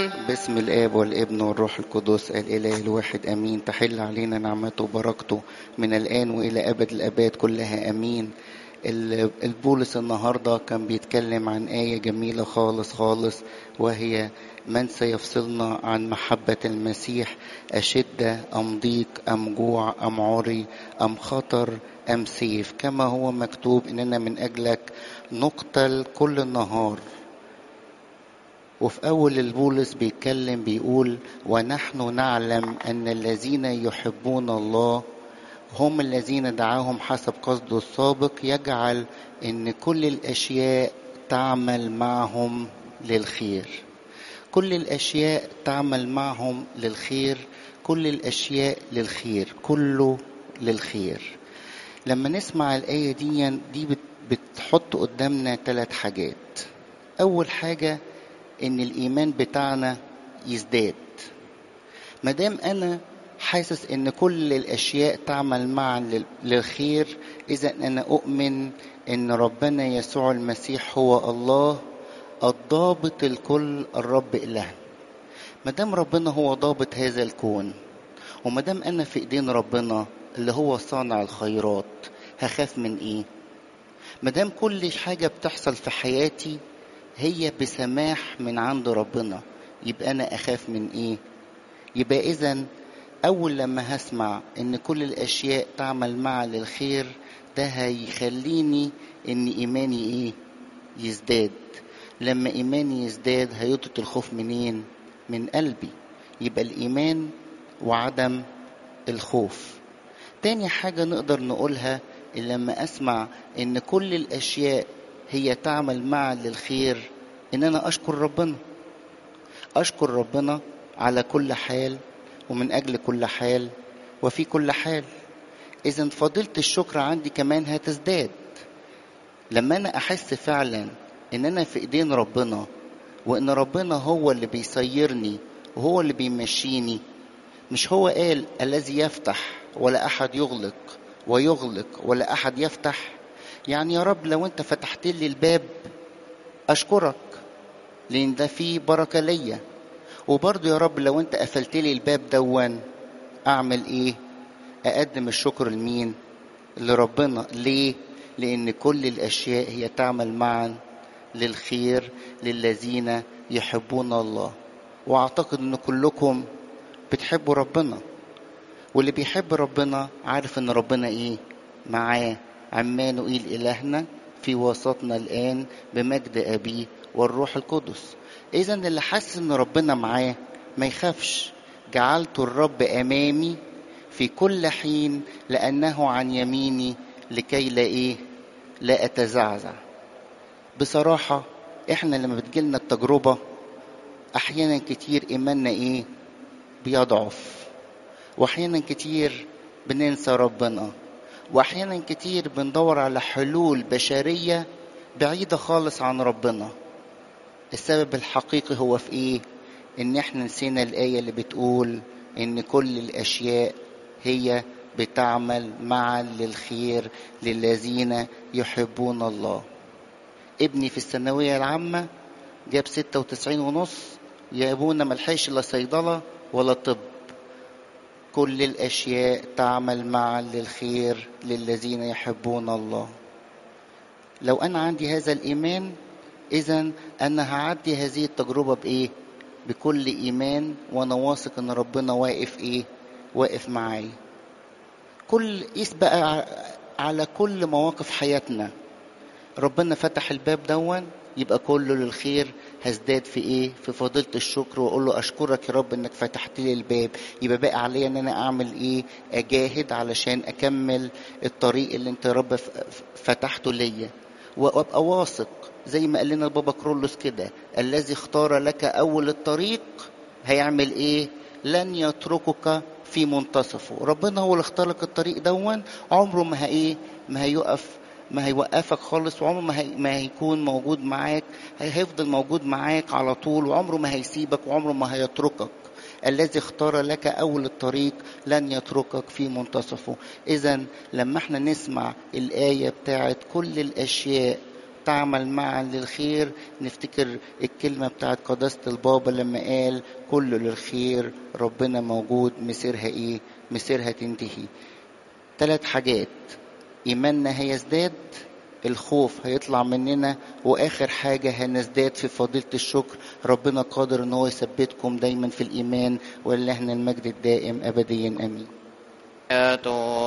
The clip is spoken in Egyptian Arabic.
باسم الآب والابن والروح القدس الإله الواحد أمين تحل علينا نعمته وبركته من الآن وإلى أبد الآباد كلها أمين ال- البولس النهاردة كان بيتكلم عن آية جميلة خالص خالص وهي من سيفصلنا عن محبة المسيح أشدة أم ضيق أم جوع أم عري أم خطر أم سيف كما هو مكتوب إننا من أجلك نقتل كل النهار وفي أول البولس بيتكلم بيقول ونحن نعلم أن الذين يحبون الله هم الذين دعاهم حسب قصده السابق يجعل أن كل الأشياء تعمل معهم للخير كل الأشياء تعمل معهم للخير كل الأشياء للخير كله للخير لما نسمع الآية دي دي بت- بتحط قدامنا ثلاث حاجات أول حاجة ان الايمان بتاعنا يزداد مادام انا حاسس ان كل الاشياء تعمل معا لل- للخير اذا انا اؤمن ان ربنا يسوع المسيح هو الله الضابط الكل الرب الهنا مادام ربنا هو ضابط هذا الكون ومادام انا في ايدين ربنا اللي هو صانع الخيرات هخاف من ايه مادام كل حاجه بتحصل في حياتي هي بسماح من عند ربنا يبقى انا اخاف من ايه يبقى اذا اول لما هسمع ان كل الاشياء تعمل معا للخير ده هيخليني ان ايماني ايه يزداد لما ايماني يزداد هيطرد الخوف منين من قلبي يبقى الايمان وعدم الخوف تاني حاجة نقدر نقولها إن لما أسمع إن كل الأشياء هي تعمل معا للخير إن أنا أشكر ربنا أشكر ربنا على كل حال ومن أجل كل حال وفي كل حال إذا فضيلة الشكر عندي كمان هتزداد لما أنا أحس فعلا إن أنا في إيدين ربنا وإن ربنا هو اللي بيسيرني وهو اللي بيمشيني مش هو قال الذي يفتح ولا أحد يغلق ويغلق ولا أحد يفتح يعني يا رب لو أنت فتحت لي الباب أشكرك لأن ده فيه بركة ليا وبرضه يا رب لو أنت قفلت لي الباب دون أعمل إيه؟ أقدم الشكر لمين؟ لربنا ليه؟ لأن كل الأشياء هي تعمل معا للخير للذين يحبون الله وأعتقد أن كلكم بتحبوا ربنا واللي بيحب ربنا عارف ان ربنا ايه معاه عمانوئيل الهنا في وسطنا الان بمجد ابيه والروح القدس اذا اللي حاسس ان ربنا معاه ما يخافش جعلت الرب امامي في كل حين لانه عن يميني لكي لا ايه لا اتزعزع بصراحه احنا لما بتجيلنا التجربه احيانا كتير ايماننا ايه بيضعف واحيانا كتير بننسى ربنا واحيانا كتير بندور على حلول بشريه بعيده خالص عن ربنا السبب الحقيقي هو في ايه ان احنا نسينا الايه اللي بتقول ان كل الاشياء هي بتعمل معا للخير للذين يحبون الله ابني في الثانويه العامه جاب ستة وتسعين ونص يا ابونا ملحقش لا صيدله ولا طب كل الاشياء تعمل معا للخير للذين يحبون الله لو انا عندي هذا الايمان اذا انا هعدي هذه التجربه بايه بكل ايمان وانا واثق ان ربنا واقف ايه واقف معايا كل قيس بقى على كل مواقف حياتنا ربنا فتح الباب دون يبقى كله للخير هزداد في ايه في فضيله الشكر واقول له اشكرك يا رب انك فتحت لي الباب يبقى بقى عليا ان انا اعمل ايه اجاهد علشان اكمل الطريق اللي انت يا رب فتحته ليا وابقى واثق زي ما قال لنا البابا كرولوس كده الذي اختار لك اول الطريق هيعمل ايه لن يتركك في منتصفه ربنا هو اللي اختار لك الطريق دون عمره ما ايه ما هيقف ما هيوقفك خالص وعمره ما, هي... ما هيكون موجود معاك هيفضل موجود معاك على طول وعمره ما هيسيبك وعمره ما هيتركك الذي اختار لك اول الطريق لن يتركك في منتصفه اذا لما احنا نسمع الايه بتاعت كل الاشياء تعمل معا للخير نفتكر الكلمة بتاعت قداسة البابا لما قال كله للخير ربنا موجود مسيرها ايه مسيرها تنتهي ثلاث حاجات ايماننا هيزداد الخوف هيطلع مننا واخر حاجه هنزداد في فضيله الشكر ربنا قادر ان هو يثبتكم دايما في الايمان ولله المجد الدائم ابديا امين